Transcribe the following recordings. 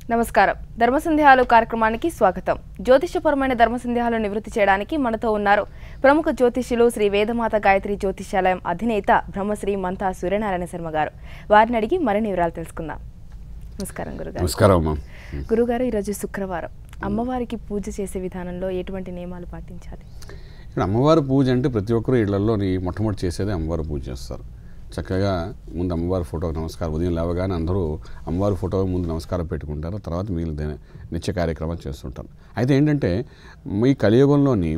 నమస్కారం ధర్మసందేహాలు కార్యక్రమానికి స్వాగతం జ్యోతిషపరమైన ధర్మసందేహాలు నివృత్తి చేయడానికి మనతో ఉన్నారు ప్రముఖ జ్యోతిష్యులు శ్రీ వేదమాత గాయత్రి జ్యోతిష్యాలయం అధినేత బ్రహ్మశ్రీ మంతా సూర్యనారాయణ శర్మ గారు వారిని అడిగి మరిన్ని వివరాలు తెలుసుకుందాం నమస్కారం గురుగారు నమస్కారం అమ్మా గురుగారు ఈరోజు శుక్రవారం అమ్మవారికి పూజ చేసే విధానంలో ఎటువంటి నియమాలు పాటించాలి ఇక్కడ అమ్మవారి పూజ అంటే ప్రతి ఒక్కరు ఇళ్లలోని మొట్టమొదటి చేసేది అమ్మవారి పూజ చేస్తారు చక్కగా ముందు అమ్మవారి ఫోటోకి నమస్కారం ఉదయం లేవగానే అందరూ అమ్మవారి ఫోటో ముందు నమస్కారం పెట్టుకుంటారు తర్వాత మిగిలిన నిత్య కార్యక్రమాలు చేస్తుంటారు అయితే ఏంటంటే ఈ కలియుగంలోని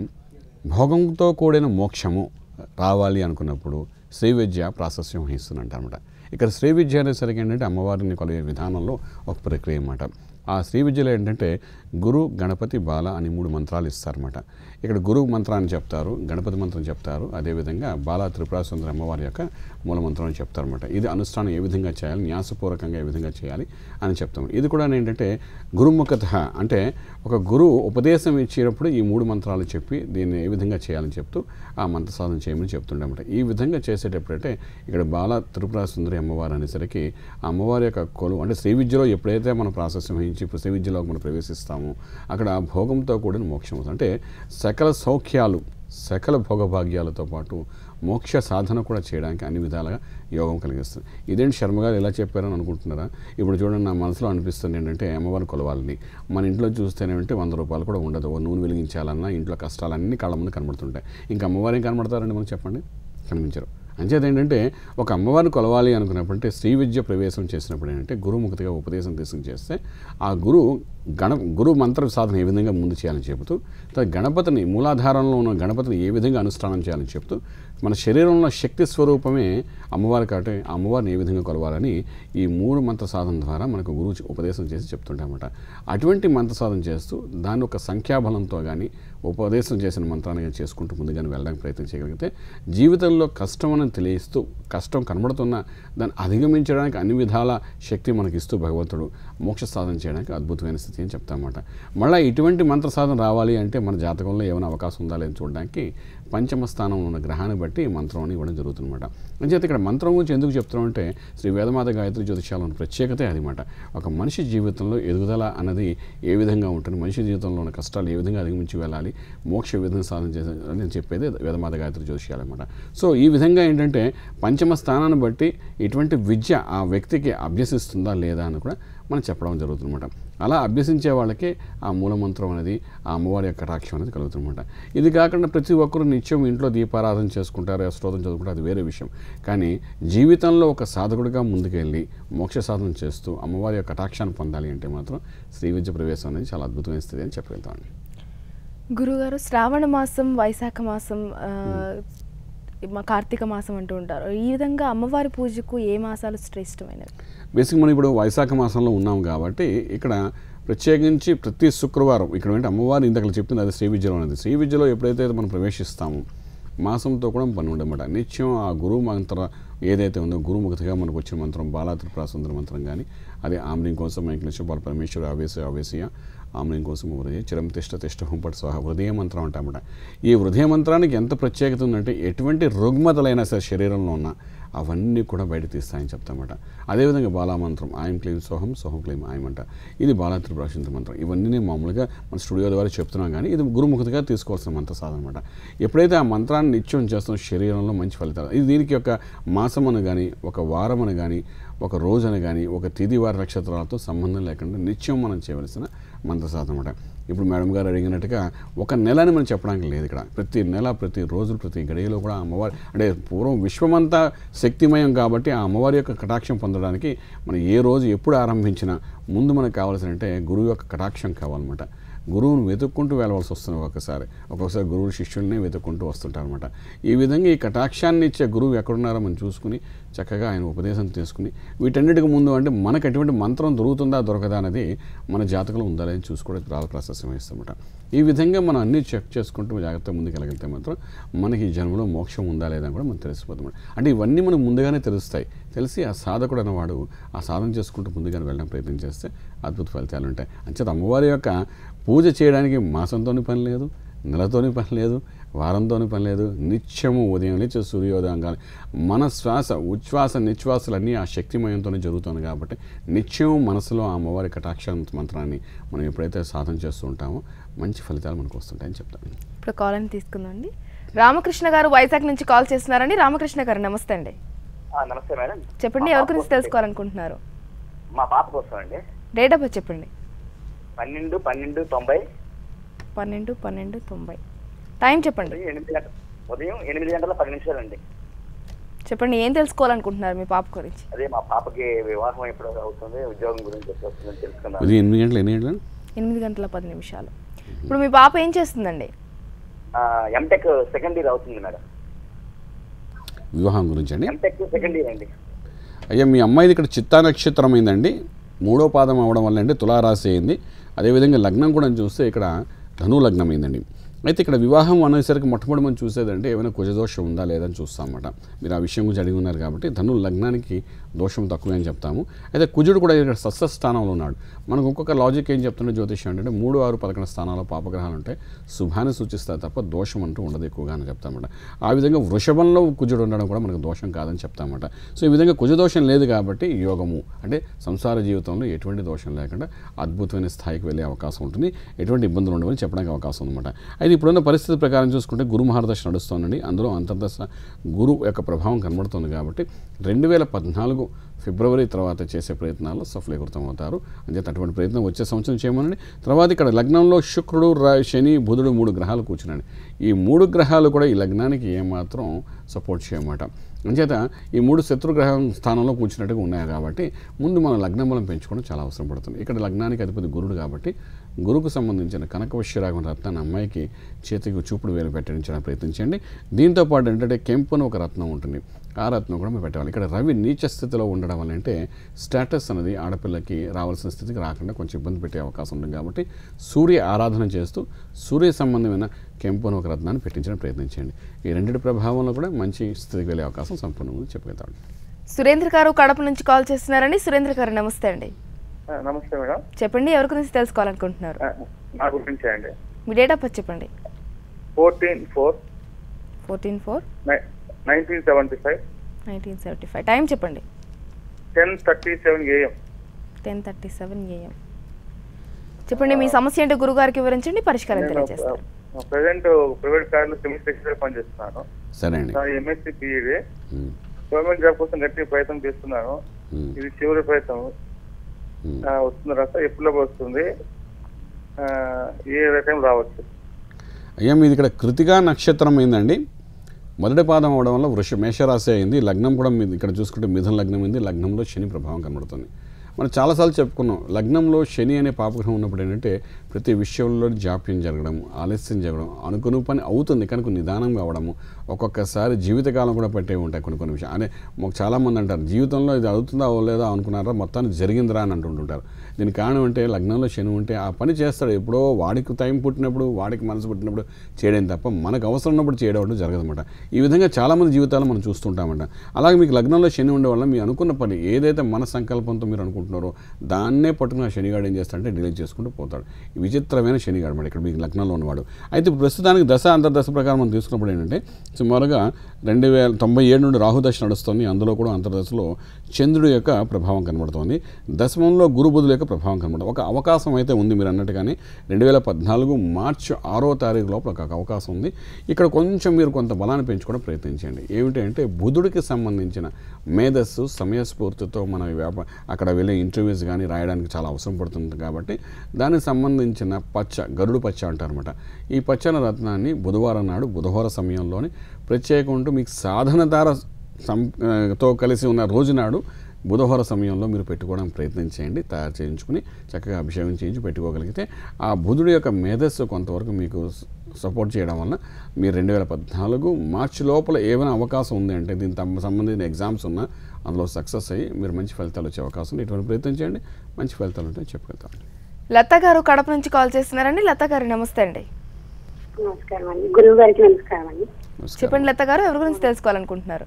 భోగంతో కూడిన మోక్షము రావాలి అనుకున్నప్పుడు శ్రీ విద్య ప్రాశస్యం వహిస్తుందంట అనమాట ఇక్కడ శ్రీ విద్య అనేసరికి ఏంటంటే అమ్మవారిని కొలిగే విధానంలో ఒక ప్రక్రియ అన్నమాట ఆ శ్రీ విద్యలో ఏంటంటే గురు గణపతి బాల అని మూడు మంత్రాలు ఇస్తారన్నమాట ఇక్కడ గురు మంత్రాన్ని చెప్తారు గణపతి మంత్రం చెప్తారు అదేవిధంగా బాల త్రిపుర సుందరి అమ్మవారి యొక్క మూల మంత్రం అని చెప్తారన్నమాట ఇది అనుష్ఠానం ఏ విధంగా చేయాలి న్యాసపూర్వకంగా ఏ విధంగా చేయాలి అని చెప్తాం ఇది కూడా ఏంటంటే గురుముఖత అంటే ఒక గురువు ఉపదేశం ఇచ్చినప్పుడు ఈ మూడు మంత్రాలు చెప్పి దీన్ని ఏ విధంగా చేయాలని చెప్తూ ఆ మంత్ర సాధన చేయమని చెప్తుండమాట ఈ విధంగా చేసేటప్పుడైతే ఇక్కడ బాల త్రిపుర సుందరి అమ్మవారు అనేసరికి ఆ అమ్మవారి యొక్క కొలువు అంటే శ్రీ విద్యలో ఎప్పుడైతే మనం ప్రాసెస్ వహించి ఇప్పుడు శ్రీ విద్యలో మనం ప్రవేశిస్తామో అక్కడ భోగంతో కూడిన మోక్షం అవుతుంది అంటే సకల సౌఖ్యాలు సకల భోగభాగ్యాలతో పాటు మోక్ష సాధన కూడా చేయడానికి అన్ని విధాలుగా యోగం కలిగిస్తుంది ఇదేంటి శర్మ గారు ఎలా చెప్పారని అనుకుంటున్నారా ఇప్పుడు చూడండి నా మనసులో అనిపిస్తుంది ఏంటంటే అమ్మవారిని కొలవాలని మన ఇంట్లో చూస్తేనేమంటే వంద రూపాయలు కూడా ఉండదు ఓ నూనె వెలిగించాలన్నా ఇంట్లో కష్టాలన్నీ కళ్ళ ముందు కనబడుతుంటాయి ఇంకా అమ్మవారు ఏం కనబడతారండి మనకు చెప్పండి కనిపించరు అంచేది ఏంటంటే ఒక అమ్మవారిని కొలవాలి అనుకున్నప్పుడు అంటే శ్రీ విద్య ప్రవేశం చేసినప్పుడు ఏంటంటే గురుముఖతిగా ఉపదేశం తీసుకుని చేస్తే ఆ గురువు గణ గురు మంత్ర సాధన ఏ విధంగా ముందు చేయాలని చెబుతూ తర్వాత గణపతిని మూలాధారంలో ఉన్న గణపతిని ఏ విధంగా అనుష్ఠానం చేయాలని చెప్తూ మన శరీరంలో శక్తి స్వరూపమే అమ్మవారి కాబట్టి ఆ అమ్మవారిని ఏ విధంగా కొలవాలని ఈ మూడు మంత్ర సాధన ద్వారా మనకు గురువు చె- ఉపదేశం చేసి చెప్తుంటామన్నమాట అటువంటి మంత్ర సాధన చేస్తూ దాన్ని ఒక సంఖ్యాబలంతో కానీ ఉపదేశం చేసిన మంత్రాన్ని కానీ చేసుకుంటూ ముందుగానే వెళ్ళడానికి ప్రయత్నం చేయగలిగితే జీవితంలో కష్టం అని తెలియస్తూ కష్టం కనబడుతున్న దాన్ని అధిగమించడానికి అన్ని విధాల శక్తి మనకి ఇస్తూ భగవంతుడు మోక్ష సాధన చేయడానికి అద్భుతమైన స్థితి అని చెప్తామన్నమాట మళ్ళీ ఇటువంటి మంత్ర సాధన రావాలి అంటే మన జాతకంలో ఏమైనా అవకాశం ఉందా లేదని చూడడానికి పంచమ స్థానంలో ఉన్న గ్రహాన్ని బట్టి ఈ మంత్రం అని ఇవ్వడం జరుగుతుందన్నమాట అంచేత ఇక్కడ మంత్రం గురించి ఎందుకు చెప్తున్నామంటే శ్రీ వేదమాత గాయత్రి జ్యోతిషాల ఉన్న ప్రత్యేకత అదిమాట ఒక మనిషి జీవితంలో ఎదుగుదల అన్నది ఏ విధంగా ఉంటుంది మనిషి జీవితంలో ఉన్న కష్టాలు ఏ విధంగా అధిగమించి వెళ్ళాలి మోక్ష ఏ విధంగా సాధన చేసే అని చెప్పేది వేదమాత గాయత్రి జ్యోతిషాలు అనమాట సో ఈ విధంగా ఏంటంటే పంచమ స్థానాన్ని బట్టి ఇటువంటి విద్య ఆ వ్యక్తికి అభ్యసిస్తుందా లేదా అని కూడా మనం చెప్పడం జరుగుతుందన్నమాట అలా అభ్యసించే వాళ్ళకే ఆ మూలమంత్రం అనేది ఆ అమ్మవారి యొక్క కటాక్షం అనేది కలుగుతుందన్నమాట ఇది కాకుండా ప్రతి ఒక్కరు నిత్యం ఇంట్లో దీపారాధన చేసుకుంటారు స్తోత్రం చదువుకుంటారు అది వేరే విషయం కానీ జీవితంలో ఒక సాధకుడిగా ముందుకెళ్ళి మోక్ష సాధన చేస్తూ అమ్మవారి యొక్క కటాక్షాన్ని పొందాలి అంటే మాత్రం శ్రీ విద్య ప్రవేశం అనేది చాలా అద్భుతమైన స్థితి అని చెప్పగలుగుతామండి గురుగారు శ్రావణ మాసం వైశాఖ మాసం ఆ, మా కార్తీక మాసం అంటూ ఉంటారు ఈ విధంగా అమ్మవారి పూజకు ఏ మాసాలు శ్రేష్టమైనవి బేసిక్ మనం ఇప్పుడు వైశాఖ మాసంలో ఉన్నాం కాబట్టి ఇక్కడ ప్రత్యేకించి ప్రతి శుక్రవారం ఇక్కడ ఏంటి అమ్మవారు ఇంతకలు చెప్తుంది అది శ్రీ విద్యలో అనేది శ్రీ విద్యలో ఎప్పుడైతే మనం ప్రవేశిస్తామో మాసంతో కూడా పని ఉండమాట నిత్యం ఆ గురువు మంత్ర ఏదైతే ఉందో గురుముఖతిగా మనకు వచ్చిన మంత్రం బాలా త్రిపుర సుందర మంత్రం కానీ అదే ఆమ్రీం కోసం మైకిలేశ్వర బాల పరమేశ్వర ఆవేశ ఆవేశయ ఆమ్రీం కోసం హృదయ చిరం తిష్ట తిష్ట హుంపటి స్వాహ హృదయ మంత్రం అంటామట ఈ హృదయ మంత్రానికి ఎంత ప్రత్యేకత ఉందంటే ఎటువంటి రుగ్మతలైనా సరే శరీరంలో ఉన్న అవన్నీ కూడా బయట తీస్తాయని చెప్తామట అదేవిధంగా బాలామంత్రం ఆయం క్లీం సోహం సోహం క్లీం ఆయం అంట ఇది బాలా త్రిపురాశంత మంత్రం ఇవన్నీ నేను మామూలుగా మన స్టూడియో ద్వారా చెప్తున్నాం కానీ ఇది గురుముఖతగా తీసుకోవాల్సిన మంత్ర సాధన అనమాట ఎప్పుడైతే ఆ మంత్రాన్ని నిత్యం చేస్తాం శరీరంలో మంచి ఫలితాలు ఇది దీనికి ఒక మాసం అని కానీ ఒక వారం అని కానీ ఒక రోజు అని కానీ ఒక తిథి వారి నక్షత్రాలతో సంబంధం లేకుండా నిత్యం మనం చేయవలసిన మంత్ర సాధన అనమాట ఇప్పుడు మేడం గారు అడిగినట్టుగా ఒక నెలని మనం చెప్పడానికి లేదు ఇక్కడ ప్రతి నెల ప్రతి రోజు ప్రతి గడియలో కూడా ఆ అమ్మవారి అంటే పూర్వం విశ్వమంతా శక్తిమయం కాబట్టి ఆ అమ్మవారి యొక్క కటాక్షం పొందడానికి మనం ఏ రోజు ఎప్పుడు ఆరంభించినా ముందు మనకు కావాల్సిన అంటే గురువు యొక్క కటాక్షం కావాలన్నమాట గురువును వెతుక్కుంటూ వెళ్ళవలసి వస్తుంది ఒక్కొక్కసారి ఒక్కొక్కసారి గురువులు శిష్యుల్ని వెతుక్కుంటూ వస్తుంటారు అనమాట ఈ విధంగా ఈ కటాక్షాన్ని ఇచ్చే గురువు ఎక్కడున్నారో మనం చూసుకుని చక్కగా ఆయన ఉపదేశం తీసుకుని వీటన్నిటికి ముందు అంటే మనకు ఎటువంటి మంత్రం దొరుకుతుందా దొరకదా అనేది మన జాతకంలో ఉందా లేదని చూసుకోవడానికి చాలా ప్రాసెస్ వహిస్తామట ఈ విధంగా మనం అన్ని చెక్ చేసుకుంటూ జాగ్రత్తగా ముందుకు వెళ్ళగలిగితే మాత్రం మనకి ఈ జన్మలో మోక్షం ఉందా లేదా అని కూడా మనకు తెలిసిపోతుంది అంటే ఇవన్నీ మనకు ముందుగానే తెలుస్తాయి తెలిసి ఆ సాధకుడు అన్నవాడు ఆ సాధన చేసుకుంటూ ముందుగానే వెళ్ళడం ప్రయత్నం చేస్తే అద్భుత ఫలితాలు ఉంటాయి అంచేత అమ్మవారి యొక్క పూజ చేయడానికి మాసంతోని పని లేదు నెలతోని పని లేదు వారంతోని పని లేదు నిత్యము ఉదయం లేచి సూర్యోదయం కానీ మన శ్వాస ఉచ్ఛ్వాస నిశ్వాసలన్నీ ఆ శక్తిమయంతోనే జరుగుతుంది కాబట్టి నిత్యం మనసులో ఆ అమ్మవారి కటాక్ష మంత్రాన్ని మనం ఎప్పుడైతే సాధన చేస్తూ ఉంటామో మంచి ఫలితాలు మనకు వస్తుంటాయని చెప్తాను ఇప్పుడు కాల్ అని తీసుకుందండి రామకృష్ణ గారు వైజాగ్ నుంచి కాల్ చేస్తున్నారండి రామకృష్ణ గారు నమస్తే అండి ఆ, నమస్తే మేడం చెప్పండి మా ఎవరి పాప గురించి కోసం- తెలుసుకోవాలనుకుంటున్నారు మా పాప కోసం అండి డేట్ ఆఫ్ బర్త్ చెప్పండి పన్నెండు పన్నెండు తొంభై పన్నెండు పన్నెండు తొంభై టైం చెప్పండి ఉదయం ఎనిమిది గంటల ఉదయం ఎనిమిది గంటల పది నిమిషాలు అండి చెప్పండి ఏం తెలుసుకోవాలనుకుంటున్నారు మీ పాప గురించి అదే మా పాపకి వివాహం ఎప్పుడు అవుతుంది ఉద్యోగం గురించి ఎప్పుడు వస్తుందని తెలుసుకున్నాను ఉదయం ఎనిమిది గంటలు ఎన్ని గంటలు ఎనిమిది గంటల పది నిమిషాలు ఇప్పుడు మీ పాప ఏం చేస్తుందండి ఎంటెక్ సెకండ్ ఇయర్ అవుతుంది మేడం వివాహం గురించి అండి ఎంటెక్ సెకండ్ ఇయర్ అండి అయ్యా మీ అమ్మాయిది ఇక్కడ చిత్తా నక్షత్రం అయిందండి మూడో పాదం అవడం వల్ల అండి తులారాశి అయింది అదేవిధంగా లగ్నం కూడా చూస్తే ఇక్కడ ధను లగ్నం అయిందండి అయితే ఇక్కడ వివాహం అనేసరికి మొట్టమొదటి మనం చూసేదంటే ఏమైనా కుజదోషం ఉందా లేదని చూస్తామన్నమాట మీరు ఆ విషయం గురించి అడిగి ఉన్నారు కాబట్టి ధను లగ్నానికి దోషం తక్కువే అని చెప్తాము అయితే కుజుడు కూడా ఇక్కడ సస్య స్థానంలో ఉన్నాడు మనకు ఒక్కొక్క లాజిక్ ఏం చెప్తుండే జ్యోతిష్యం అంటే మూడు ఆరు పదకొండు స్థానాల్లో పాపగ్రహాలు ఉంటాయి శుభాన్ని సూచిస్తాయి తప్ప దోషం అంటూ ఉండదు ఎక్కువగా అని చెప్తామన్నమాట ఆ విధంగా వృషభంలో కుజుడు ఉండడం కూడా మనకు దోషం కాదని చెప్తామన్నమాట సో ఈ విధంగా కుజదోషం లేదు కాబట్టి యోగము అంటే సంసార జీవితంలో ఎటువంటి దోషం లేకుండా అద్భుతమైన స్థాయికి వెళ్ళే అవకాశం ఉంటుంది ఎటువంటి ఇబ్బందులు ఉండవని చెప్పడానికి అవకాశం ఉందన్నమాట అయితే ఇప్పుడున్న పరిస్థితి ప్రకారం చూసుకుంటే గురు మహారదశ నడుస్తోందండి అందులో అంతర్దశ గురు యొక్క ప్రభావం కనబడుతుంది కాబట్టి రెండు వేల పద్నాలుగు ఫిబ్రవరి తర్వాత చేసే ప్రయత్నాల్లో సఫలీకృతం అవుతారు అంతే అటువంటి ప్రయత్నం వచ్చే సంవత్సరం చేయమనండి తర్వాత ఇక్కడ లగ్నంలో శుక్రుడు రా- శని బుధుడు మూడు గ్రహాలు కూర్చున్నాడు ఈ మూడు గ్రహాలు కూడా ఈ లగ్నానికి ఏమాత్రం సపోర్ట్ చేయమాట అంచేత ఈ మూడు శత్రుగ్రహం స్థానంలో కూర్చున్నట్టుగా ఉన్నాయి కాబట్టి ముందు మనం లగ్నం బలం పెంచుకోవడం చాలా అవసరం పడుతుంది ఇక్కడ లగ్నానికి అధిపతి గురుడు కాబట్టి గురువుకు సంబంధించిన కనకవశ్యరాగం రత్నాన్ని అమ్మాయికి చేతికి చూపుడు వేలు పెట్టించడానికి ప్రయత్నించండి దీంతో పాటు ఏంటంటే కెంపు అని ఒక రత్నం ఉంటుంది ఆ రత్నం కూడా మేము పెట్టాలి ఇక్కడ రవి నీచ స్థితిలో ఉండడం వల్ల అంటే స్టేటస్ అనేది ఆడపిల్లకి రావాల్సిన స్థితికి రాకుండా కొంచెం ఇబ్బంది పెట్టే అవకాశం ఉంటుంది కాబట్టి సూర్య ఆరాధన చేస్తూ సూర్య సంబంధమైన కెంపు అని ఒక రత్నాన్ని పెట్టించడం ప్రయత్నించండి ఈ రెండింటి ప్రభావంలో కూడా మంచి స్థితికి వెళ్ళే అవకాశం సంపూర్ణంగా చెప్పగలుగుతాం సురేంద్ర గారు కడప నుంచి కాల్ చేస్తున్నారండి సురేంద్ర గారు నమస్తే అండి ఆ, నమస్తే మేడం చెప్పండి ఎవరి గురించి తెలుసుకోవాలనుకుంటున్నారు ఆ, నా గురించి అండి మీ డేట్ ఆఫ్ బర్త్ చెప్పండి fourteen four fourteen four nineteen seventy five nineteen seventy five time చెప్పండి ten thirty seven AM ten thirty seven AM చెప్పండి మీ సమస్య ఏంటో గురుగారికి వివరించండి పరిష్కారం నేను తెలియజేస్తారు ప్రజెంట్ ప్రైవేట్ కార్లో సివిల్ సెక్రటరీ పనిచేస్తున్నాను సరే అండి నా ఎంఎస్సీ బీఈడి ఉమ్, గవర్నమెంట్ జాబ్ కోసం గట్టి ప్రయత్నం చేస్తున్నాను ఉమ్, ఇది చివరి ప్రయత్నం ఉమ్. ఆ, వస్తుంది రాస్తా ఎప్పుడు వస్తుంది ఆ, ఏ రకం రావచ్చు అయ్యా మీది ఇక్కడ కృతికా నక్షత్రం అయిందండి మొదటి పాదం అవడం వల్ల వృష మేషరాశి అయింది లగ్నం కూడా మీది ఇక్కడ చూసుకుంటే మిథున లగ్నం అయింది లగ్నంలో శని ప్రభావం కనబడుతుంది మనం చాలాసార్లు చెప్పుకున్నాం లగ్నంలో శని అనే పాపగ్రహం ఉన్నప్పుడు ఏంటంటే ప్రతి విషయంలో జాప్యం జరగడం ఆలస్యం జరగడం అనుకున్న పని అవుతుంది కనుక నిదానంగా అవడము ఒక్కొక్కసారి జీవితకాలం కూడా పట్టే ఉంటాయి కొన్ని కొన్ని విషయాలు అనే మాకు చాలామంది అంటారు జీవితంలో ఇది అవుతుందా అవ్వలేదా అనుకున్నారా మొత్తానికి జరిగిందిరా అని అంటుంటుంటారు దీనికి కారణం అంటే లగ్నంలో శని ఉంటే ఆ పని చేస్తాడు ఎప్పుడో వాడికి టైం పుట్టినప్పుడు వాడికి మనసు పుట్టినప్పుడు చేయడం తప్ప మనకు అవసరం ఉన్నప్పుడు చేయడం అంటూ జరగదన్నమాట ఈ విధంగా చాలామంది జీవితాలు మనం చూస్తుంటామంట అలాగే మీకు లగ్నంలో శని ఉండే వల్ల మీ అనుకున్న పని ఏదైతే మన సంకల్పంతో మీరు అనుకుంటున్నారో దాన్నే పట్టుకుని ఆ శనిగాడు ఏం చేస్తాడంటే డిలీట్ చేసుకుంటూ పోతాడు ఈ విచిత్రమైన శనిగాడు మరి ఇక్కడ మీకు లగ్నంలో ఉన్నవాడు అయితే ఇప్పుడు ప్రస్తుతానికి దశ అంతర్దశ ప్రకారం మనం తీసుకున్నప్పుడు ఏంటంటే సుమారుగా రెండు వేల తొంభై ఏడు నుండి రాహుదశ నడుస్తుంది అందులో కూడా అంతర్దశలో చంద్రుడి యొక్క ప్రభావం కనబడుతోంది దశమంలో గురు బుధుల యొక్క ప్రభావం కనబడుతుంది ఒక అవకాశం అయితే ఉంది మీరు అన్నట్టుగానే రెండు వేల పద్నాలుగు మార్చి ఆరో తారీఖు లోపల ఒక అవకాశం ఉంది ఇక్కడ కొంచెం మీరు కొంత బలాన్ని పెంచుకోవడం ప్రయత్నించండి ఏమిటి అంటే బుధుడికి సంబంధించిన మేధస్సు సమయస్ఫూర్తితో మన వ్యాప అక్కడ వెళ్ళే ఇంటర్వ్యూస్ కానీ రాయడానికి చాలా అవసరం పడుతుంది కాబట్టి దానికి సంబంధించిన పచ్చ గరుడు పచ్చ అంటారనమాట ఈ పచ్చని రత్నాన్ని బుధవారం నాడు బుధవార సమయంలోని ప్రత్యేకం ఉంటూ మీకు సాధన ద్వారా సం ఆ, తో కలిసి ఉన్న రోజు నాడు బుధవార సమయంలో మీరు పెట్టుకోవడానికి ప్రయత్నం చేయండి తయారు చేయించుకుని చక్కగా అభిషేకం చేయించి పెట్టుకోగలిగితే ఆ బుధుడి యొక్క మేధస్సు కొంతవరకు మీకు స- సపోర్ట్ చేయడం వలన మీరు రెండు వేల పద్నాలుగు మార్చి లోపల ఏమైనా అవకాశం ఉంది అంటే దీనికి తమ- సంబంధించిన ఎగ్జామ్స్ ఉన్నా అందులో సక్సెస్ అయ్యి మీరు మంచి ఫలితాలు వచ్చే అవకాశం ఉంది ఇటువంటి ప్రయత్నం చేయండి మంచి ఫలితాలు ఉంటాయని చెప్పగలుగుతాం లత గారు కడప నుంచి కాల్ చేస్తున్నారండి లత గారు నమస్తే అండి నమస్కారం అండి గురువు గారికి నమస్కారం అండి నమస్కారం చెప్పండి లత గారు ఎవరి గురించి తెలుసుకోవాలనుకుంటున్నారు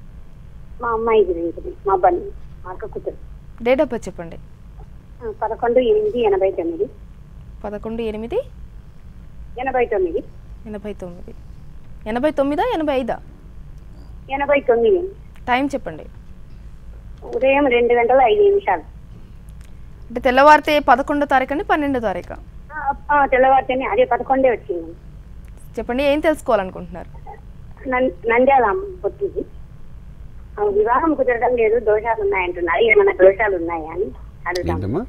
మా అమ్మాయి గురించి మా బంధు మా అక్క కూతురు డేట్ ఆఫ్ బర్త్ చెప్పండి ఆ, పదకొండు ఎనిమిది ఎనభై తొమ్మిది పదకొండు ఎనిమిది ఎనభై తొమ్మిది ఎనభై తొమ్మిది ఎనభై తొమ్మిదా ఎనభై ఐదా ఎనభై తొమ్మిది టైం చెప్పండి ఉదయం రెండు గంటల ఐదు నిమిషాలు అంటే తెల్లవారితే పదకొండో తారీఖు అండి పన్నెండో తారీఖు ఆ, ఆ, తెల్లవారితేనే అదే పదకొండే వచ్చింది చెప్పండి ఏం తెలుసుకోవాలనుకుంటున్నారు నం- నంద్యాల పుట్టింది ఆ, వివాహం కుదరడం లేదు దోషాలు ఉన్నాయంటున్నారు ఏమైనా దోషాలు ఉన్నాయా అని అడుగుతాం ఏంటమ్మా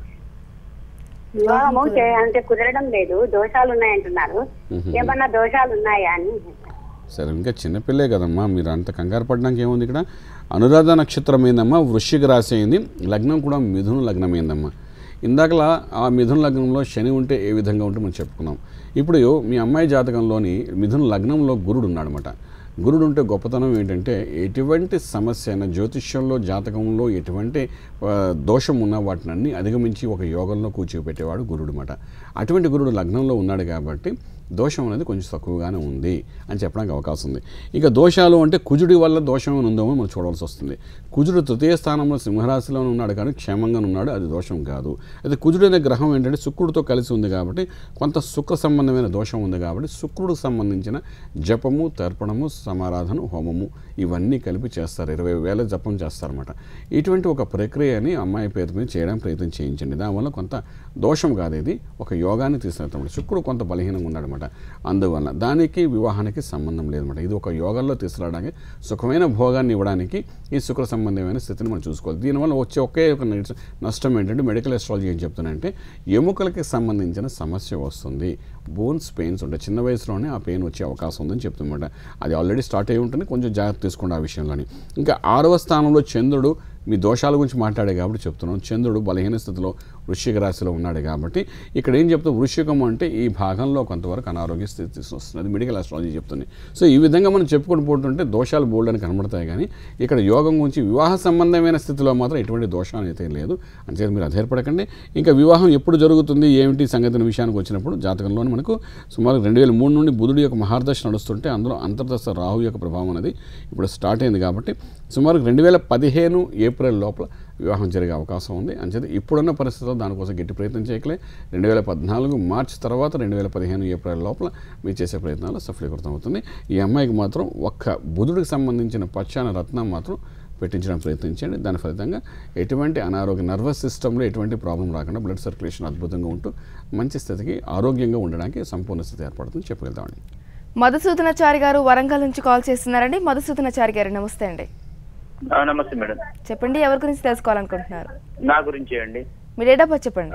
వివాహము చే- అంటే కుదరడం లేదు దోషాలు ఉన్నాయంటున్నారు మ్మ్. ఏమన్నా దోషాలు ఉన్నాయా అని సరే ఇంకా చిన్నపిల్లే కదమ్మా మీరు అంత కంగారు పడడానికి ఏముంది ఇక్కడ అనురాధ నక్షత్రం ఏందమ్మా వృశ్చిక రాశి అయింది లగ్నం కూడా మిథున లగ్నం అయిందమ్మా ఇందాకలా ఆ మిథున లగ్నంలో శని ఉంటే ఏ విధంగా ఉంటే మనం చెప్పుకున్నాం ఇప్పుడు మీ అమ్మాయి జాతకంలోని మిథున లగ్నంలో గురుడు ఉన్నాడనమాట గురుడు ఉంటే గొప్పతనం ఏంటంటే ఎటువంటి సమస్య అయినా జ్యోతిష్యంలో జాతకంలో ఎటువంటి ఆ, దోషం ఉన్న వాటిని అన్ని అధిగమించి ఒక యోగంలో కూర్చోబెట్టేవాడు గురుడు అనమాట అటువంటి గురుడు లగ్నంలో ఉన్నాడు కాబట్టి దోషం అనేది కొంచెం తక్కువగానే ఉంది అని చెప్పడానికి అవకాశం ఉంది ఇక దోషాలు అంటే కుజుడి వల్ల దోషం ఏమైనా ఉందో మనం చూడాల్సి వస్తుంది కుజుడు తృతీయ స్థానంలో సింహరాశిలో ఉన్నాడు కానీ క్షేమంగా ఉన్నాడు అది దోషం కాదు అయితే కుజుడు అనే గ్రహం ఏంటంటే శుక్రుడితో కలిసి ఉంది కాబట్టి కొంత శుక్ర సంబంధమైన దోషం ఉంది కాబట్టి శుక్రుడికి సంబంధించిన జపము తర్పణము సమారాధన హోమము ఇవన్నీ కలిపి చేస్తారు ఇరవై వేల జపం చేస్తారన్నమాట ఇటువంటి ఒక ప్రక్రియని అమ్మాయి పేరు మీద చేయడానికి ప్రయత్నం చేయించండి దానివల్ల కొంత దోషం కాదు ఇది ఒక యోగాన్ని తీసుకెళ్తాం శుక్రుడు కొంత బలహీనంగా ఉన్నాడనమాట అందువల్ల దానికి వివాహానికి సంబంధం లేదన్నమాట ఇది ఒక యోగంలో తీసుకురావడానికి సుఖమైన భోగాన్ని ఇవ్వడానికి ఈ శుక్ర సంబంధమైన స్థితిని మనం చూసుకోవాలి దీనివల్ల వచ్చే ఒకే ఒక నష్ట- నష్టం ఏంటంటే మెడికల్ ఎస్ట్రాలజీ ఏం చెప్తున్నానంటే ఎముకలకి సంబంధించిన సమస్య వస్తుంది బోన్స్ పెయిన్స్ ఉంటాయి చిన్న వయసులోనే ఆ పెయిన్ వచ్చే అవకాశం ఉందని చెప్తున్నమాట అది ఆల్రెడీ స్టార్ట్ అయి ఉంటుంది కొంచెం జాగ్రత్త తీసుకోండి ఆ విషయంలోని ఇంకా ఆరవ స్థానంలో చంద్రుడు మీ దోషాల గురించి మాట్లాడే కాబట్టి చెప్తున్నాం చంద్రుడు బలహీన స్థితిలో వృశ్చిక రాశిలో ఉన్నాడు కాబట్టి ఇక్కడ ఏం చెప్తా వృశ్చికం అంటే ఈ భాగంలో కొంతవరకు అనారోగ్య స్థితి తీసుకొస్తుంది అది మెడికల్ ఆస్ట్రాలజీ చెప్తుంది సో ఈ విధంగా మనం చెప్పుకొని పోతుంటే దోషాలు బోల్డ్ అని కనబడతాయి కానీ ఇక్కడ యోగం గురించి వివాహ సంబంధమైన స్థితిలో మాత్రం ఎటువంటి దోషం అయితే లేదు అంతే మీరు అధైర్పడకండి ఇంకా వివాహం ఎప్పుడు జరుగుతుంది ఏమిటి సంగతి విషయానికి వచ్చినప్పుడు జాతకంలోని మనకు సుమారు రెండు వేల మూడు నుండి బుధుడి యొక్క మహార్దశ నడుస్తుంటే అందులో అంతర్దశ రాహు యొక్క ప్రభావం అనేది ఇప్పుడు స్టార్ట్ అయింది కాబట్టి సుమారు రెండు వేల పదిహేను ఏప్రిల్ లోపల వివాహం జరిగే అవకాశం ఉంది అంచేత ఇప్పుడున్న పరిస్థితుల్లో దానికోసం గట్టి ప్రయత్నం చేయకలే రెండు వేల పద్నాలుగు మార్చి తర్వాత రెండు వేల పదిహేను ఏప్రిల్ లోపల మీరు చేసే ప్రయత్నాలు సఫలీకృతం అవుతుంది ఈ అమ్మాయికి మాత్రం ఒక్క బుధుడికి సంబంధించిన పచ్చాన రత్నం మాత్రం పెట్టించడానికి ప్రయత్నించండి దాని ఫలితంగా ఎటువంటి అనారోగ్య నర్వస్ సిస్టంలో ఎటువంటి ప్రాబ్లం రాకుండా బ్లడ్ సర్క్యులేషన్ అద్భుతంగా ఉంటూ మంచి స్థితికి ఆరోగ్యంగా ఉండడానికి సంపూర్ణ స్థితి ఏర్పడుతుంది చెప్పగలుగుతామండి మధుసూదనాచారి గారు వరంగల్ నుంచి కాల్ చేస్తున్నారండి మధుసూదనాచారి గారు నమస్తే అండి ఆ, నమస్తే మేడం చెప్పండి ఎవరి గురించి తెలుసుకోవాలనుకుంటున్నారు నా గురించి అండి మీ డేట్ ఆఫ్ బర్త్ చెప్పండి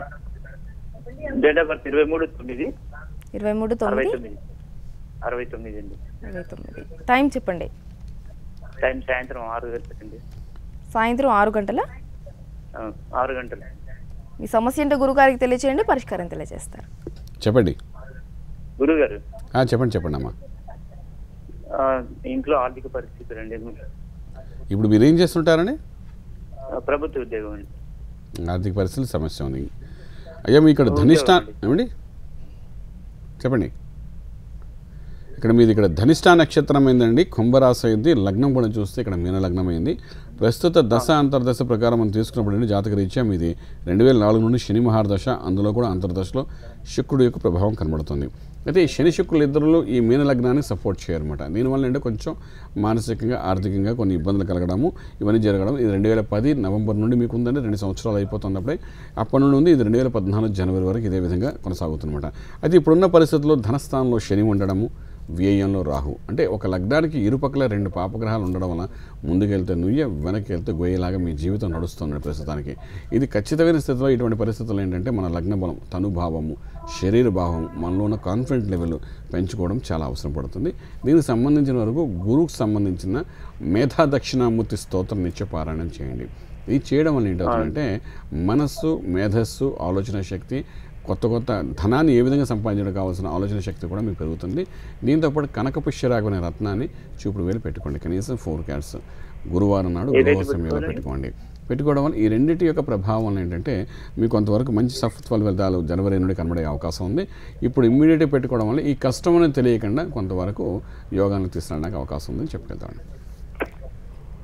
డేట్ ఆఫ్ బర్త్ ఇరవై మూడు తొమ్మిది ఇరవై మూడు అరవై తొమ్మిది తొమ్మిది అరవై తొమ్మిది అండి ఇరవై తొమ్మిది టైం చెప్పండి టైం సాయంత్రం ఆరు గంటలకండి సాయంత్రం ఆరు గంటల ఆ, ఆరు గంటలు మీ సమస్య ఏంటో గురుగారికి తెలియచేయండి పరిష్కారం తెలియజేస్తారు చెప్పండి గురుగారు ఆ, చెప్పండి చెప్పండి అమ్మా ఆ, ఇంట్లో ఆర్థిక పరిస్థితులు అండి ఇప్పుడు మీరు ఏం చేస్తుంటారండి ఆ, ప్రభుత్వ ఉద్యోగం అండి ఆర్థిక పరిస్థితుల సమస్య ఉంది అయ్యా మీ ఇక్కడ ధనిష్టా ఏమండి చెప్పండి ఇక్కడ మీది ఇక్కడ ధనిష్టా నక్షత్రం అయిందండి కుంభరాశి అయింది లగ్నం కూడా చూస్తే ఇక్కడ మీన లగ్నం అయింది ప్రస్తుత దశ అంతర్దశ ప్రకారం మనం తీసుకున్నప్పుడు అండి జాతక రీత్యా మీది రెండు వేల నాలుగు నుండి శని మహార్దశ అందులో కూడా అంతర్దశలో శుక్రుడు యొక్క ప్రభావం కనబడుతుంది అయితే ఈ శని శుక్రులు ఇద్దరు ఈ మీన లగ్నాన్ని సపోర్ట్ చేయరన్నమాట దీనివల్ల అంటే కొంచెం మానసికంగా ఆర్థికంగా కొన్ని ఇబ్బందులు కలగడము ఇవన్నీ జరగడం ఇది రెండు వేల పది నవంబర్ నుండి మీకు ఉందండి రెండు సంవత్సరాలు అయిపోతున్నప్పుడే అప్పటి నుండి ఉంది ఇది రెండు వేల పద్నాలుగు జనవరి వరకు ఇదే విధంగా కొనసాగుతుందన్నమాట అయితే ఇప్పుడున్న పరిస్థితుల్లో ధనస్థానంలో శని ఉండడము వ్యయంలో రాహు అంటే ఒక లగ్నానికి ఇరుపక్కల రెండు పాపగ్రహాలు ఉండడం వల్ల ముందుకెళ్తే నుయ్య వెనక్కి వెళ్తే గొయ్యేలాగా మీ జీవితం నడుస్తుంది ప్రస్తుతానికి ఇది ఖచ్చితమైన స్థితిలో ఇటువంటి పరిస్థితులు ఏంటంటే మన లగ్న బలం తనుభావము శరీర భావం మనలో ఉన్న కాన్ఫిడెంట్ లెవెల్ పెంచుకోవడం చాలా అవసరం పడుతుంది దీనికి సంబంధించిన వరకు గురువుకు సంబంధించిన మేధా దక్షిణామూర్తి స్తోత్రం నిత్య పారాయణం చేయండి ఇది చేయడం వల్ల ఏంటవుతుందంటే మనస్సు మేధస్సు ఆలోచన శక్తి కొత్త కొత్త ధనాన్ని ఏ విధంగా సంపాదించడం కావాల్సిన ఆలోచన శక్తి కూడా మీకు పెరుగుతుంది దీంతోపాటు కనక పుష్యరాగం అనే రత్నాన్ని చూపుడు వేలు పెట్టుకోండి కనీసం ఫోర్ క్యాట్స్ గురువారం నాడు ఏ date గురువారం సమయంలో పెట్టుకోవాలి? పెట్టుకోండి పెట్టుకోవడం వల్ల ఈ రెండింటి యొక్క ప్రభావం వల్ల ఏంటంటే మీకు కొంతవరకు మంచి సఫల ఫలితాలు జనవరి నుండి కనబడే అవకాశం ఉంది ఇప్పుడు ఇమ్మీడియట్గా పెట్టుకోవడం వల్ల ఈ కష్టం అనేది తెలియకుండా కొంతవరకు యోగాన్ని తీసుకురావడానికి అవకాశం ఉందని చెప్పగలుగుతామండి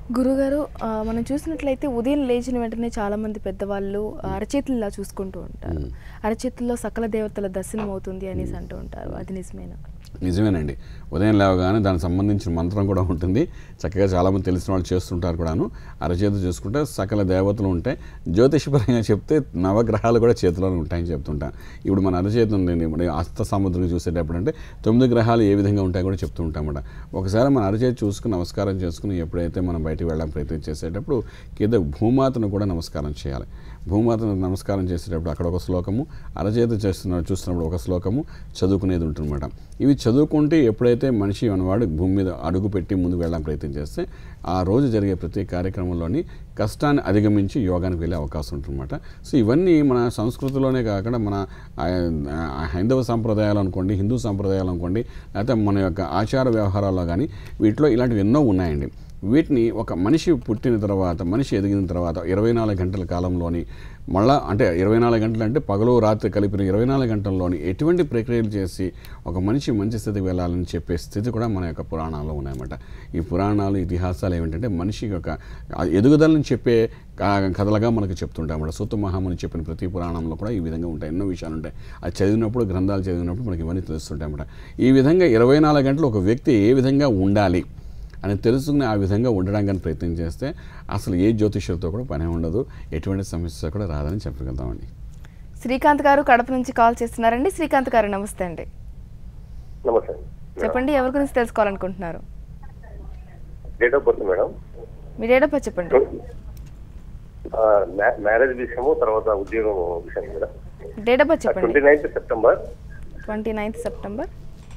గురుగారు ఆ, మనం చూసినట్లయితే ఉదయం లేచిన వెంటనే చాలా మంది పెద్దవాళ్ళు అరచేతుల్లా చూసుకుంటూ ఉంటారు అరచేతుల్లో సకల దేవతల దర్శనం అవుతుంది అనేసి అంటూ ఉంటారు అది నిజమేనా నిజమేనండి ఉదయం లేవగానే దానికి సంబంధించిన మంత్రం కూడా ఉంటుంది చక్కగా చాలామంది తెలిసిన వాళ్ళు చేస్తుంటారు కూడాను అరచేతి చూసుకుంటే సకల దేవతలు ఉంటాయి జ్యోతిషపరంగా చెప్తే నవగ్రహాలు కూడా చేతిలోనే ఉంటాయని చెప్తుంటాను ఇప్పుడు మన అరచేతి ఉంది ఇప్పుడు అస్త సముద్రం చూసేటప్పుడు అంటే తొమ్మిది గ్రహాలు ఏ విధంగా ఉంటాయో కూడా చెప్తూ ఉంటామట ఒకసారి మన అరచేతి చూసుకుని నమస్కారం చేసుకుని ఎప్పుడైతే మనం బయటికి వెళ్ళడం ప్రయత్నం చేసేటప్పుడు కింద భూమాతను కూడా నమస్కారం చేయాలి భూమాతను నమస్కారం చేసేటప్పుడు అక్కడ ఒక శ్లోకము అరచేతి చేస్తున్న చూస్తున్నప్పుడు ఒక శ్లోకము చదువుకునేది ఉంటుందన్నమాట ఇవి చదువుకుంటే ఎప్పుడైతే మనిషి అనేవాడు భూమి మీద అడుగు పెట్టి ముందుకు వెళ్ళడానికి ప్రయత్నం చేస్తే ఆ రోజు జరిగే ప్రతి కార్యక్రమంలోని కష్టాన్ని అధిగమించి యోగానికి వెళ్ళే అవకాశం ఉంటుందన్నమాట సో ఇవన్నీ మన సంస్కృతిలోనే కాకుండా మన ఆ, ఆ, హైందవ సంప్రదాయాలు అనుకోండి హిందూ సంప్రదాయాలు అనుకోండి లేకపోతే మన యొక్క ఆచార వ్యవహారాల్లో కానీ వీటిలో ఇలాంటివి ఎన్నో ఉన్నాయండి వీటిని ఒక మనిషి పుట్టిన తర్వాత మనిషి ఎదిగిన తర్వాత ఇరవై నాలుగు గంటల కాలంలోని మళ్ళా అంటే ఇరవై నాలుగు గంటలు అంటే పగలు రాత్రి కలిపిన ఇరవై నాలుగు గంటల్లోని ఎటువంటి ప్రక్రియలు చేసి ఒక మనిషి మంచి స్థితికి వెళ్ళాలని చెప్పే స్థితి కూడా మన యొక్క పురాణాల్లో ఉన్నాయన్నమాట ఈ పురాణాలు ఇతిహాసాలు ఏమిటంటే మనిషి యొక్క ఆ ఎదుగుదలని చెప్పే కా- కథలుగా మనకు చెప్తుంటామన్నమాట సూత మహాముని చెప్పిన ప్రతి పురాణంలో కూడా ఈ విధంగా ఉంటాయి ఎన్నో విషయాలు ఉంటాయి అది చదివినప్పుడు గ్రంథాలు చదివినప్పుడు మనకి ఇవన్నీ తెలుస్తుంటాయి అన్నమాట ఈ విధంగా ఇరవై నాలుగు గంటలు ఒక వ్యక్తి ఏ విధంగా ఉండాలి అని తెలుసుకుని ఆ విధంగా ఉండడానికి ప్రయత్నం చేస్తే అసలు ఏ జ్యోతిష్యులతో కూడా పని ఉండదు ఎటువంటి సమస్య కూడా రాదని చెప్పగలుగుతామండి శ్రీకాంత్ గారు కడప నుంచి కాల్ చేస్తున్నారండి శ్రీకాంత్ గారు నమస్తే అండి నమస్తే చెప్పండి ఎవరి గురించి తెలుసుకోవాలనుకుంటున్నారు డేట్ ఆఫ్ బర్త్ మేడం మీ డేట్ ఆఫ్ బర్త్ చెప్పండి ఆ, మ్యా- మ్యారేజ్ విషయము తర్వాత ఉద్యోగం విషయం మేడం డేట్ ఆఫ్ బర్త్ చెప్పండి twenty ninth September twenty ninth September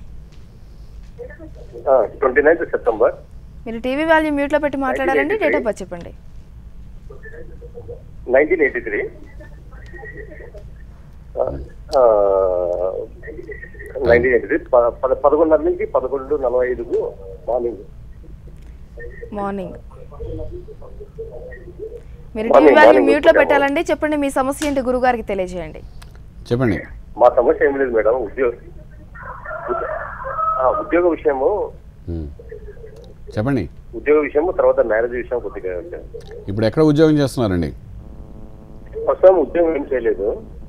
twenty ninth September మీరు టీవీ వాల్యూ మ్యూట్లో పెట్టి మాట్లాడారండి డేట్ ఆఫ్ బర్త్ చెప్పండి nineteen eighty three nineteen eighty three పదకొండున్నర నుంచి పదకొండు నలభై ఐదుకు మార్నింగ్ మార్నింగ్ మీరు Morning, టీవీ వాల్యూ morning మ్యూట్లో వచ్చాము. పెట్టాలండి చెప్పండి మీ సమస్య ఏంటి గురుగారికి తెలియజేయండి చెప్పండి మా సమస్య ఏం లేదు మేడం ఉద్యోగ ఆ, ఉద్యోగ విషయము ఉమ్. చెప్పండి ఉద్యోగ విషయము తర్వాత మ్యారేజ్ విషయం కొద్దిగా ఇప్పుడు ఎక్కడ ఉద్యోగం చేస్తున్నారండి ప్రస్తుతం ఉద్యోగం ఏం చేయలేదు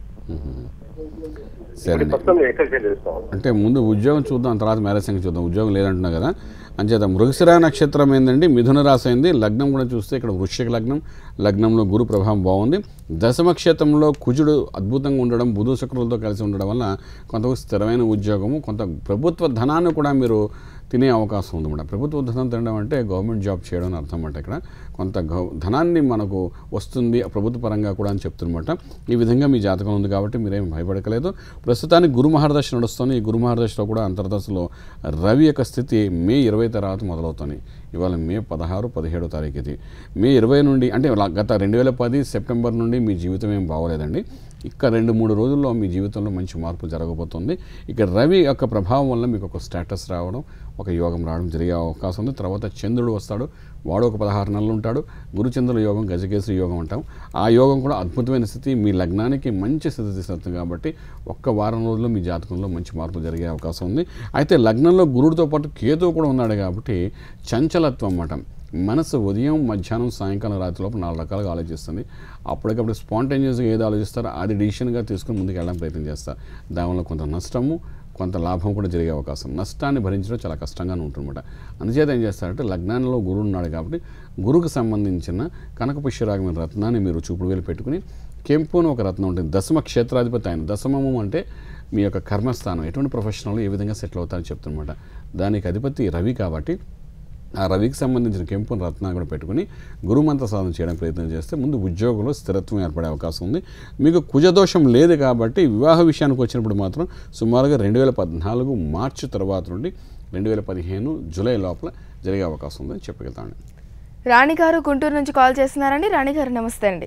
సరే ప్రస్తుతం ఎక్కడ చేయలేదు స్వామి. అంటే ముందు ఉద్యోగం చూద్దాం తర్వాత మ్యారేజ్ సంగతి చూద్దాం ఉద్యోగం లేదంటున్నా కదా అంచేత మృగశిర నక్షత్రం ఏందండి మిథున రాశి అయింది లగ్నం కూడా చూస్తే ఇక్కడ వృశ్చిక లగ్నం లగ్నంలో గురు ప్రభావం బాగుంది దశమ క్షేత్రంలో కుజుడు అద్భుతంగా ఉండడం బుధ శుక్రులతో కలిసి ఉండడం వల్ల కొంత స్థిరమైన ఉద్యోగము కొంత ప్రభుత్వ ధనాన్ని కూడా మీరు తినే అవకాశం ఉందన్నమాట ప్రభుత్వ ధనం తినడం అంటే గవర్నమెంట్ జాబ్ చేయడం అని అర్థం అన్నమాట ఇక్కడ కొంత గౌ- ధనాన్ని మనకు వస్తుంది ప్రభుత్వ పరంగా కూడా అని చెప్తున్నమాట ఈ విధంగా మీ జాతకం ఉంది కాబట్టి మీరేం భయపడకలేదు ప్రస్తుతానికి గురు మహర్దశ నడుస్తుంది ఈ గురు మహర్దశలో కూడా అంతర్దశలో రవి యొక్క స్థితి మే ఇరవై తర్వాత మొదలవుతుంది ఇవాళ మే పదహారు పదిహేడో తారీఖు ఇది మే ఇరవై నుండి అంటే లా- గత రెండు వేల పది సెప్టెంబర్ నుండి మీ జీవితం ఏం బాగోలేదండి ఇక రెండు మూడు రోజుల్లో మీ జీవితంలో మంచి మార్పు జరగబోతుంది ఇక రవి యొక్క ప్రభావం వల్ల మీకు ఒక స్టేటస్ రావడం ఒక యోగం రావడం జరిగే అవకాశం ఉంది తర్వాత చంద్రుడు వస్తాడు వాడు ఒక పదహారు నెలలు ఉంటాడు గురుచంద్రుల యోగం గజకేసరి యోగం అంటాం ఆ యోగం కూడా అద్భుతమైన స్థితి మీ లగ్నానికి మంచి స్థితి తీసుకొస్తుంది కాబట్టి ఒక్క వారం రోజుల్లో మీ జాతకంలో మంచి మార్పు జరిగే అవకాశం ఉంది అయితే లగ్నంలో గురుడితో పాటు కేతువు కూడా ఉన్నాడు కాబట్టి చంచలత్వం అన్నమాట మనసు ఉదయం మధ్యాహ్నం సాయంకాలం రాత్రి లోపు నాలుగు రకాలుగా ఆలోచిస్తుంది అప్పటికప్పుడు స్పాంటేనియస్గా ఏది ఆలోచిస్తారో అది డిసిషన్గా తీసుకుని ముందుకు వెళ్ళడానికి ప్రయత్నం చేస్తారు దానివల్ల కొంత నష్టము కొంత లాభం కూడా జరిగే అవకాశం నష్టాన్ని భరించడం చాలా కష్టంగానే ఉంటుందన్నమాట అందుచేత ఏం చేస్తారంటే లగ్నాలలో గురువు ఉన్నాడు కాబట్టి గురువుకు సంబంధించిన కనకపుష్యరాగమైన రత్నాన్ని మీరు చూపుడు వేలు పెట్టుకుని కెంపు అని ఒక రత్నం ఉంటుంది దశమ క్షేత్రాధిపతి ఆయన దశమము అంటే మీ యొక్క కర్మస్థానం ఎటువంటి ప్రొఫెషనల్ ఏ విధంగా సెటిల్ అవుతారని చెప్తున్నమాట దానికి అధిపతి రవి కాబట్టి ఆ రవికి సంబంధించిన కెంపు రత్న కూడా పెట్టుకుని గురుమంత్ర సాధన చేయడానికి ప్రయత్నం చేస్తే ముందు ఉద్యోగంలో స్థిరత్వం ఏర్పడే అవకాశం ఉంది మీకు కుజదోషం లేదు కాబట్టి వివాహ విషయానికి వచ్చినప్పుడు మాత్రం సుమారుగా రెండు వేల పద్నాలుగు మార్చి తర్వాత నుండి రెండు వేల పదిహేను జూలై లోపల జరిగే అవకాశం ఉందని చెప్పగలుగుతాను రాణి గారు గుంటూరు నుంచి కాల్ చేస్తున్నారండి రాణి గారు నమస్తే అండి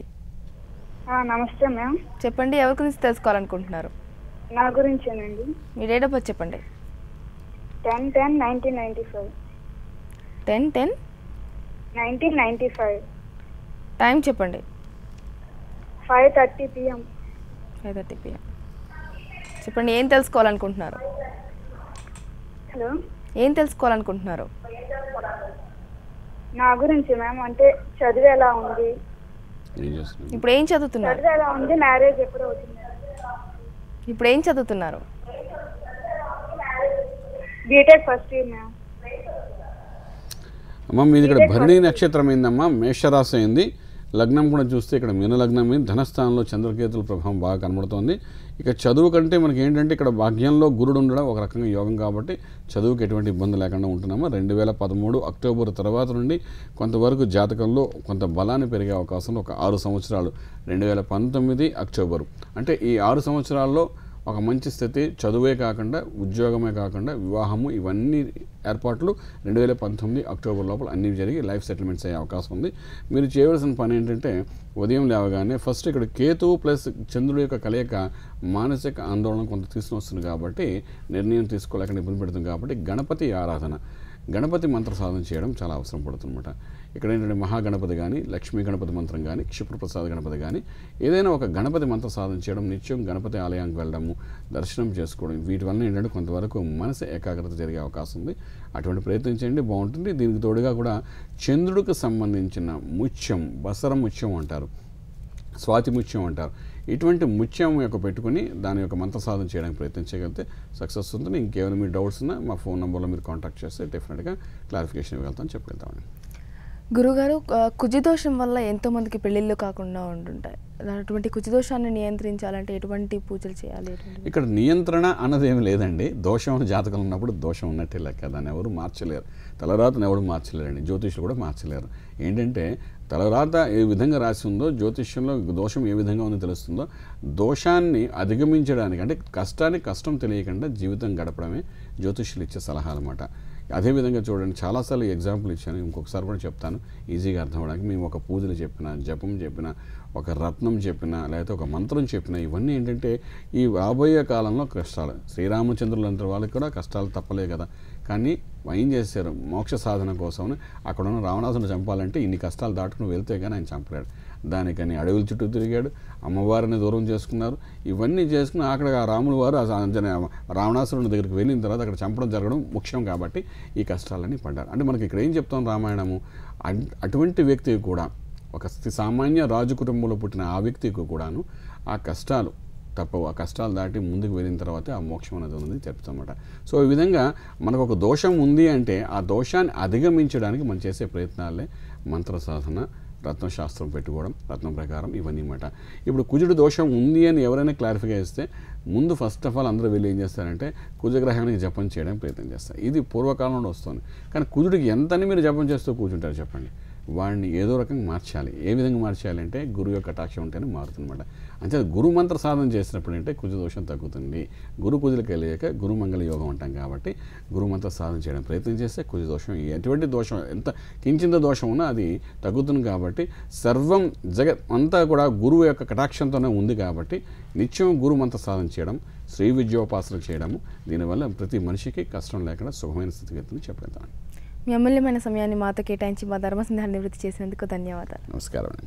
ఆ, నమస్తే మ్యామ్ చెప్పండి ఎవరి గురించి తెలుసుకోవాలనుకుంటున్నారు నా గురించేనండి మీ డేట్ ఆఫ్ బర్త్ చెప్పండి ten ten nineteen ninety five ten ten nineteen ninety five time చెప్పండి five thirty PM five thirty PM చెప్పండి ఏం తెలుసుకోవాలనుకుంటున్నారు హలో ఏం తెలుసుకోవాలనుకుంటున్నారు నా గురించి మ్యామ్ అంటే చదువు ఎలా ఉంది ఏం చేస్తున్నాం ఇప్పుడు ఏం చదువుతున్నారు చదువు ఎలా ఉంది మ్యారేజ్ ఎప్పుడు అవుతుంది ఇప్పుడు ఏం చదువుతున్నారు బీటెక్ ఫస్ట్ ఇయర్ మ్యామ్ అమ్మ మీది ఇక్కడ భరణి నక్షత్రం అయిందమ్మా మేషరాశి అయింది లగ్నం కూడా చూస్తే ఇక్కడ మీన లగ్నం అయింది ధనస్థానంలో చంద్రకేతుల ప్రభావం బాగా కనబడుతోంది ఇక చదువు కంటే మనకి ఏంటంటే ఇక్కడ భాగ్యంలో గురుడు ఉండడం ఒక రకంగా యోగం కాబట్టి చదువుకి ఎటువంటి ఇబ్బంది లేకుండా ఉంటున్నామా రెండు వేల పదమూడు అక్టోబర్ తర్వాత నుండి కొంతవరకు జాతకంలో కొంత బలాన్ని పెరిగే అవకాశం ఒక ఆరు సంవత్సరాలు రెండు వేల పంతొమ్మిది అక్టోబర్ అంటే ఈ ఆరు సంవత్సరాల్లో ఒక మంచి స్థితి చదువే కాకుండా ఉద్యోగమే కాకుండా వివాహము ఇవన్నీ ఏర్పాట్లు రెండు వేల పంతొమ్మిది అక్టోబర్ లోపల అన్నీ జరిగి లైఫ్ సెటిల్మెంట్స్ అయ్యే అవకాశం ఉంది మీరు చేయవలసిన పని ఏంటంటే ఉదయం లేవగానే ఫస్ట్ ఇక్కడ కేతువు ప్లస్ చంద్రుడి యొక్క కలయిక మానసిక ఆందోళన కొంత తీసుకుని వస్తుంది కాబట్టి నిర్ణయం తీసుకోలేక ఇబ్బంది పెడుతుంది కాబట్టి గణపతి ఆరాధన గణపతి మంత్ర సాధన చేయడం చాలా అవసరం పడుతుందన్నమాట ఇక్కడ ఏంటంటే మహాగణపతి కానీ లక్ష్మీ గణపతి మంత్రం కానీ క్షిప్రప్రసాద గణపతి కానీ ఏదైనా ఒక గణపతి మంత్ర సాధన చేయడం నిత్యం గణపతి ఆలయానికి వెళ్ళడము దర్శనం చేసుకోవడం వీటి వల్ల ఏంటంటే కొంతవరకు మనసు ఏకాగ్రత జరిగే అవకాశం ఉంది అటువంటి ప్రయత్నం చేయండి బాగుంటుంది దీనికి తోడుగా కూడా చంద్రుడికి సంబంధించిన ముత్యం బసర ముత్యం అంటారు స్వాతి ముత్యం అంటారు ఇటువంటి ముత్యం యొక్క పెట్టుకుని దాని యొక్క మంత్ర సాధన చేయడానికి ప్రయత్నం చేయగలిగితే సక్సెస్ ఉంటుంది ఇంకేమైనా మీరు డౌట్స్ ఉన్నా మా ఫోన్ నెంబర్లో మీరు కాంటాక్ట్ చేస్తే డెఫినెట్గా క్లారిఫికేషన్ ఇవ్వగలుగుతాం చెప్పగలుగుతామండి గురుగారు ఆ, కుజదోషం వల్ల ఎంతో మందికి పెళ్ళిళ్ళు కాకుండా ఉంటుంటాయి అటువంటి కుజదోషాన్ని నియంత్రించాలంటే ఎటువంటి పూజలు చేయాలి ఎటువంటి ఇక్కడ నియంత్రణ అన్నది ఏమి లేదండి దోషం అని జాతకం ఉన్నప్పుడు దోషం ఉన్నట్టే లెక్క దాన్ని ఎవరు మార్చలేరు తలరాతను ఎవరు మార్చలేరండి జ్యోతిష్యులు కూడా మార్చలేరు ఏంటంటే తలరాత ఏ విధంగా రాసి ఉందో జ్యోతిష్యంలో దోషం ఏ విధంగా ఉందో తెలుస్తుందో దోషాన్ని అధిగమించడానికి అంటే కష్టానికి కష్టం తెలియకుండా జీవితం గడపడమే జ్యోతిష్యులు ఇచ్చే సలహా అనమాట అదేవిధంగా చూడండి చాలాసార్లు ఎగ్జాంపుల్ ఇచ్చాను ఇంకొకసారి కూడా చెప్తాను ఈజీగా అర్థం అవడానికి మేము ఒక పూజలు చెప్పిన జపం చెప్పిన ఒక రత్నం చెప్పిన లేకపోతే ఒక మంత్రం చెప్పిన ఇవన్నీ ఏంటంటే ఈ రాబోయే కాలంలో కష్టాలు శ్రీరామచంద్రులంత వాళ్ళకి కూడా కష్టాలు తప్పలే కదా కానీ ఏం చేశారు మోక్ష సాధన కోసం అక్కడ ఉన్న రావణాసుని చంపాలంటే ఇన్ని కష్టాలు దాటుకుని వెళ్తే కానీ ఆయన చంపలేడు దానికని అడవుల చుట్టూ తిరిగాడు అమ్మవారిని దూరం చేసుకున్నారు ఇవన్నీ చేసుకుని అక్కడ ఆ రాములు వారు ఆ అంజనే రావణాసురుని దగ్గరికి వెళ్ళిన తర్వాత అక్కడ చంపడం జరగడం ముఖ్యం కాబట్టి ఈ కష్టాలన్నీ పడ్డారు అంటే మనకి ఇక్కడ ఏం చెప్తాం రామాయణము అన్- అటువంటి వ్యక్తికి కూడా ఒక స్థి- సామాన్య రాజు కుటుంబంలో పుట్టిన ఆ వ్యక్తికి కూడాను ఆ కష్టాలు తప్పవు ఆ కష్టాలు దాటి ముందుకు వెళ్ళిన తర్వాతే ఆ మోక్షం అనేది ఉన్నది చెప్తామన్నమాట సో ఈ విధంగా మనకు ఒక దోషం ఉంది అంటే ఆ దోషాన్ని అధిగమించడానికి మనం చేసే ప్రయత్నాలే మంత్ర సాధన రత్నశాస్త్రం పెట్టుకోవడం రత్నం ప్రకారం ఇవన్నీ అన్నమాట ఇప్పుడు కుజుడు దోషం ఉంది అని ఎవరైనా క్లారిఫై చేస్తే ముందు ఫస్ట్ ఆఫ్ ఆల్ అందరూ వెళ్ళి ఏం చేస్తారంటే కుజగ్రహానికి జపం చేయడానికి ప్రయత్నం చేస్తారు ఇది పూర్వకాలంలో వస్తుంది కానీ కుజుడికి ఎంతని మీరు జపం చేస్తూ కూర్చుంటారు చెప్పండి వాడిని ఏదో రకంగా మార్చాలి ఏ విధంగా మార్చాలి అంటే గురువు యొక్క కటాక్షం ఉంటేనే మారుతుందన్నమాట అంటే గురు మంత్ర సాధన చేసినప్పుడు అంటే కుజ దోషం తగ్గుతుంది గురు కుజులకు వెళ్ళాక గురు మంగళ యోగం అంటాం కాబట్టి గురు మంత్ర సాధన చేయడం ప్రయత్నం చేస్తే కుజ దోషం ఎటువంటి దోషం ఎంత కించింత దోషం ఉన్నా అది తగ్గుతుంది కాబట్టి సర్వం జగత్ అంతా కూడా గురువు యొక్క కటాక్షంతోనే ఉంది కాబట్టి నిత్యం గురు మంత్ర సాధన చేయడం శ్రీ విద్యోపాసన చేయడము దీనివల్ల ప్రతి మనిషికి కష్టం లేకుండా సుఖమైన స్థితిగతిని చెప్పగలుగుతాను మీ అమూల్యమైన సమయాన్ని మాతో కేటాయించి మా ధర్మసింహాన్ని నివృత్తి చేసినందుకు ధన్యవాదాలు నమస్కారం అండి